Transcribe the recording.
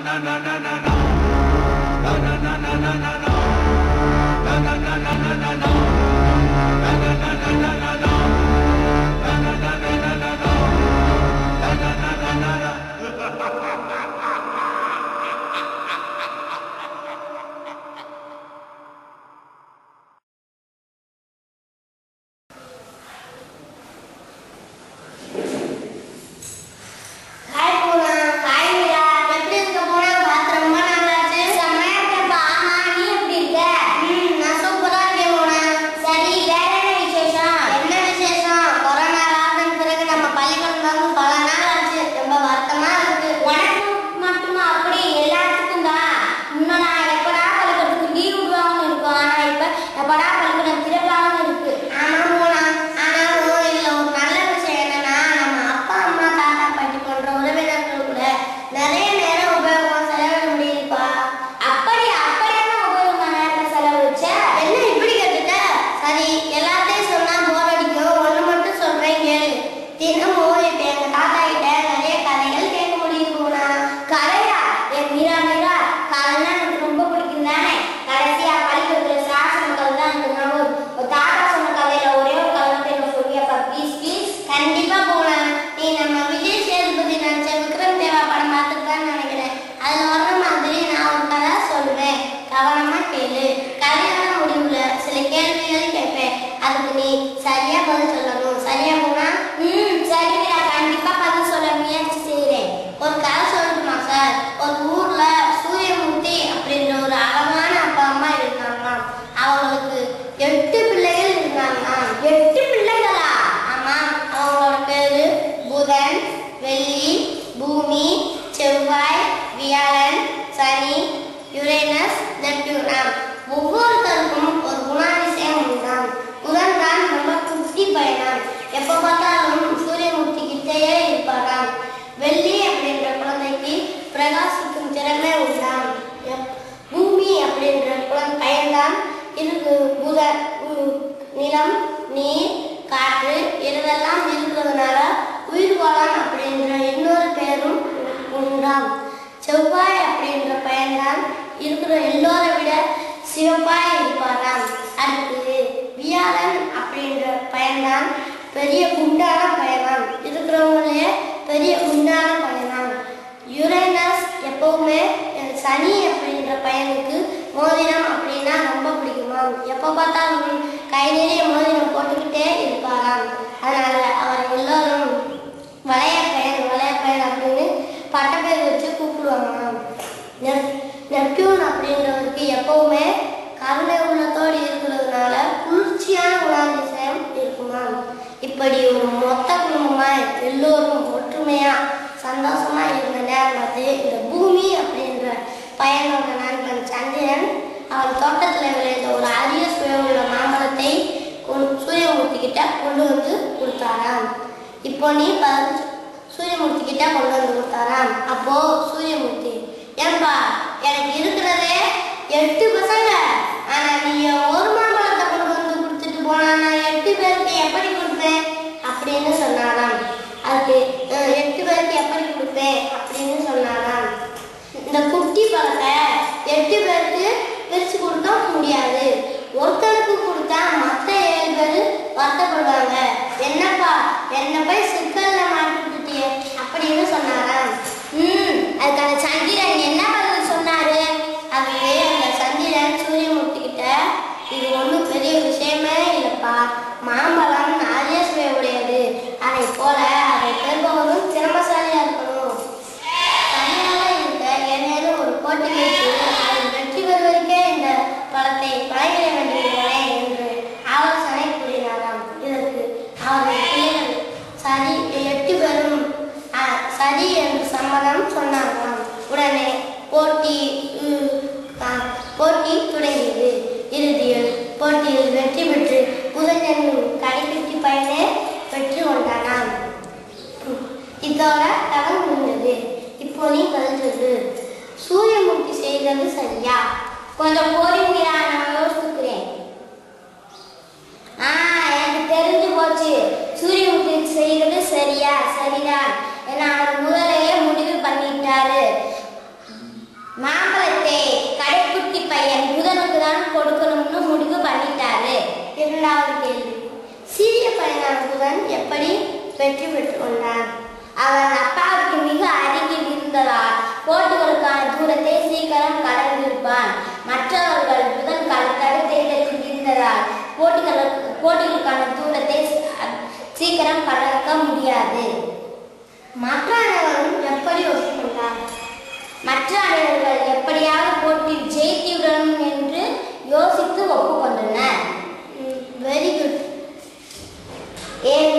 Hi பூனா hi Meera எப்படி இருக்க பூனா பார்த்து ரொம்ப நாளாச்சு செம்மையா இருக்கப்பா ஆமா நீ எப்படி இருக்க ம் நான் சூப்பரா இருக்கேன் பூனா சரி வேற என்ன விசேஷம் என்ன விசேஷம் கொரோனா லாக்டவுன் பிறகு நம்ம பள்ளிக்கூடம் வந்து பல நாள் ஆச்சு ரொம்ப வருத்தமா இருக்கு உனக்கு மட்டுமா அப்படி எல்லாத்துக்கும் தான் இன்னும் நான் எப்படா பள்ளிக்கூடத்துக்கு லீவ் விடுவாங்கன்னு இருக்கும் ஆனா இப்ப எப்படா பள்ளிக்கூடம் திறப்பாங்கன்னு இருக்கு ஆமா பூனா ஆனாலும் இதுல ஒரு நல்ல விஷயம் என்னன்னா நம்ம அப்பா அம்மா தாத்தா பாட்டி போன்ற உறவினர்கள் கூட நிறைய நேரம் உபயோகமா செலவிட முடியுதுப்பா அப்படியா அப்படியான உபயோகமா நேரத்தை செலவழிச்ச என்ன இப்படி கேட்டுட்ட சரி எல்லாத்தையும் சொன்னா போர் அடிக்கும் ஒண்ணு மட்டும் சொல்றேன் கேளு தினமும் இப்ப எங்க தாத்தா கிட்ட நிறைய கதைகள் கேட்க முடியுது போனா கதையா என் மீரா மீரா கதைன்னா எனக்கு ரொம்ப பிடிக்கும் தானே கடைசியா பள்ளிக்கூடத்துல சாசன கதை தான் எனக்கு ஞாபகம் வருது. ஒரு தாத்தா சொன்ன கதையில ஒரே ஒரு கதை மட்டும் எனக்கு சொல்லியப்பா ப்ளீஸ் ப்ளீஸ் கண்டிப்பா போகலாம் நீ நம்ம விஜய் சேதுபதி நடிச்ச விக்ரம் தேவா படம் பார்த்துருக்கான்னு நினைக்கிறேன் அதுல வர்ற மாதிரி நான் ஒரு கதை சொல்லுவேன் கவனமா கேளு கல்யாண முடிவுல சில கேள்விகள் கேட்பேன் அதுக்கு நீ சரியா பதில் சொல்லணும் சரியா போனா ம் சரி நான் கண்டிப்பா பதில் சொல்ல முயற்சி செய்கிறேன் ஒரு கதை சொல்லட்டுமா சார் ஒரு ஊர்ல சூரியமூர்த்தி அப்படின்ற ஒரு அழகான அப்பா அம்மா இருந்தாங்களாம் அவங்களுக்கு எட்டு பிள்ளைகள் இருந்தாங்களாம் எட்டு பிள்ளைகளா ஆமா அவங்களோட பேரு புதன் வெள்ளி பூமி செவ்வாய் வியாழன் சனி யுரேனஸ் நெப்டியூனாம் ஒவ்வொருத்தருக்கும் ஒரு குணாதிசயம் உண்டாம் புதன் தான் ரொம்ப குட்டி பயணம் எப்ப பார்த்தாலும் சூரியமூர்த்தி கிட்டேயே இருப்பாராம் வெள்ளி அப்படின்ற குழந்தைக்கு பிரகாசிக்கும் திறமை உண்டாம் எப்- பூமி அப்படின்ற குழந்தை பயன்தான் இருக்கு புத உ- நிலம் நீர் காற்று இதுவெல்லாம் இருக்கிறதுனால உயிர் வாழம் அப்படின்ற இன்னொரு பேரும் உண்டாம் செவ்வாய் அப்படின்ற பயன்தான் இருக்கிற எல்லோரை விட சிவப்பாய் இருப்பாராம் அடுத்தது வியாழன் அப்படின்ற பயன்தான் பெரிய குண்டான பயணம் இருக்கிறவங்களே பெரிய குண்டான பயணம் யுரேனஸ் எப்பவுமே அஹ், சனி அப்படின்ற பையனுக்கு மோதிரம் அப்படின்னா ரொம்ப பிடிக்குமாம் எப்போ பார்த்தாலும் கை நிறைய மோதிரம் போட்டுக்கிட்டே இருப்பாராம் அதனால அவர் எல்லாரும் வளைய பையன் வளைய பையன் அப்படின்னு பட்டப்பேர் வச்சு கூப்பிடுவாங்களாம் நெப்- நெப்டியூன் அப்படின்றவருக்கு எப்பவுமே கருணை உள்ளத்தோடு இருக்கிறதுனால குளிர்ச்சியான குணாதிசயம் இருக்குமாம் இப்படி ஒரு மொத்த குடும்பமாய் எல்லோரும் ஒற்றுமையா சந்தோஷமா இருந்த நேரம் பார்த்து இந்த பூமி அப்படின்ற பையனோட நண்பன் சந்திரன் அவன் தோட்டத்துல விளைந்த ஒரு அரிய சுயமுள்ள மாமரத்தை கொண்டு- சூரியமூர்த்தி கிட்ட கொண்டு வந்து கொடுத்தாராம் இப்போ நீ பதில் சொ- சூரியமூர்த்தி கிட்ட கொண்டு வந்து கொடுத்தாராம் அப்போ சூரியமூர்த்தி ஏன்பா எனக்கு இருக்கிறதே எட்டு பசங்க ஆனா நீ ஒரு மாம்பழத்தை கொண்டு வந்து கொடுத்துட்டு போனா நான் எட்டு பேருக்கு எப்படி கொடுப்பேன் அப்படின்னு சொன்னாராம் அதுக்கு "அஹ், எட்டு பேருக்கு எப்படி கொடுப்பேன் அப்படின்னு சொன்னாராம் இந்த குட்டி பழத்தை எட்டு பேருக்கு பிரிச்சு கொடுக்க முடியாது ஒருத்தருக்கு கொடுத்தா மத்த ஏழு பேர் வருத்தப்படுவாங்க என்னப்பா என்ன போய் சிக்கல்ல மாட்டிட்டியே அப்படின்னு சொன்னாராம் ம் அதுக்கான சந்திரன் என்ன பதில் சொன்னாரு அதுக்கு அந்த சந்திரன் சூரியமூர்த்தி கிட்ட இது ஒன்றும் பெரிய விஷயமே இல்லைப்பா மாம்பழம் நிறைய சுவை உடையது அதை போல அதை பெறுபவரும் திறமசாலியா இருக்கணும் தனியாக இருக்க ஏதேனும் ஒரு போட்டி வைத்து அதில் வெற்றி பெறுவதற்கே இந்த பழத்தை பழகிட வேண்டியதுதானே என்று ஆலோசனை கூறினாராம் இதற்கு அவரது பிள்ளைகள் சரி எட்டு பேரும் "ஆ, சரி என்று சம்மதம் சொன்னாராம் உடனே போட்டி உ, ஆ, போட்டி தொடங்கியது இறுதியில் போட்டியில் வெற்றி பெற்று புதன் என்னும் கடைக்குட்டி பையனே வெற்றி கொண்டானாம் இதோட கதை முடிஞ்சது இப்போ நீ பதில் சொல்லு சூரியமூர்த்தி செய்தது சரியா கொஞ்சம் பொறுமையா நான் யோசிக்கிறேன் ஆ எனக்கு தெரிஞ்சு போச்சு சூரியமூர்த்தி செய்தது சரியா சரிதான் ஏன்னா அவர் முதலையே முடிவு பண்ணிட்டாரு ஒருவன் எப்படி வெற்றி பெற்றுக்கொண்டான் அவன் அப்பாவுக்கு மிக அருகில் இருந்ததால் போட்டிகளுக்கான தூரத்தை சீக்கிரம் கடந்திருப்பான் மற்றவர்கள் புதன் தடுத்த இடத்தில் இருந்ததால் போட்டிகள் போட்டிகளுக்கான தூரத்தை ச- சீக்கிரம் கடக்க முடியாது மற்ற அனைவரும் எப்படி ஒப்புக்கொண்டார் மற்ற அனைவர்கள் எப்படியாவது போட்டியில் ஜெயித்துவிடணும் என்று யோசித்து ஒப்புக்கொண்டனர் வெரி குட் ஏன்